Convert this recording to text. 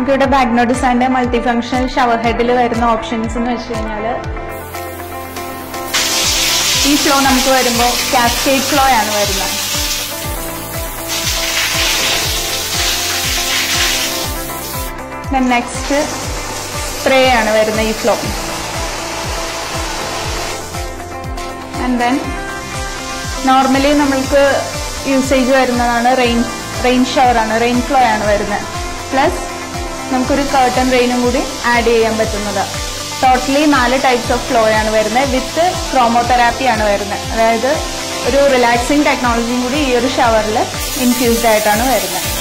നമുക്കിവിടെ ബാഗ്നോ ഡിസൈൻ്റെ multi function shower ഹെഡിൽ വരുന്ന ഓപ്ഷൻസ് എന്ന് വെച്ച് കഴിഞ്ഞാൽ ഈ ഫ്ലോ നമുക്ക് വരുമ്പോൾ കാസ്കേഡ് ഫ്ലോ ആണ് വരുന്നത് നെക്സ്റ്റ് സ്പ്രേ ആണ് വരുന്നത് ഈ ഫ്ലോ ആൻഡ് ദെൻ നോർമലി നമ്മൾക്ക് യൂസേജ് വരുന്നതാണ് റെയിൻ റെയിൻ ഷവർ ആണ് റെയിൻ ഫ്ലോ ആണ് വരുന്നത് പ്ലസ് നമുക്കൊരു കേർട്ടൺ റെയിനും കൂടി ആഡ് ചെയ്യാൻ പറ്റുന്നത് ടോട്ടലി നാല് ടൈപ്സ് ഓഫ് ഫ്ലോ ആണ് വരുന്നത് വിത്ത് ക്രോമോതെറാപ്പി ആണ് വരുന്നത് അതായത് ഒരു റിലാക്സിങ് ടെക്നോളജിയും കൂടി ഈ ഒരു ഷവറിൽ ഇൻഫ്യൂസ്ഡ് ആയിട്ടാണ് വരുന്നത്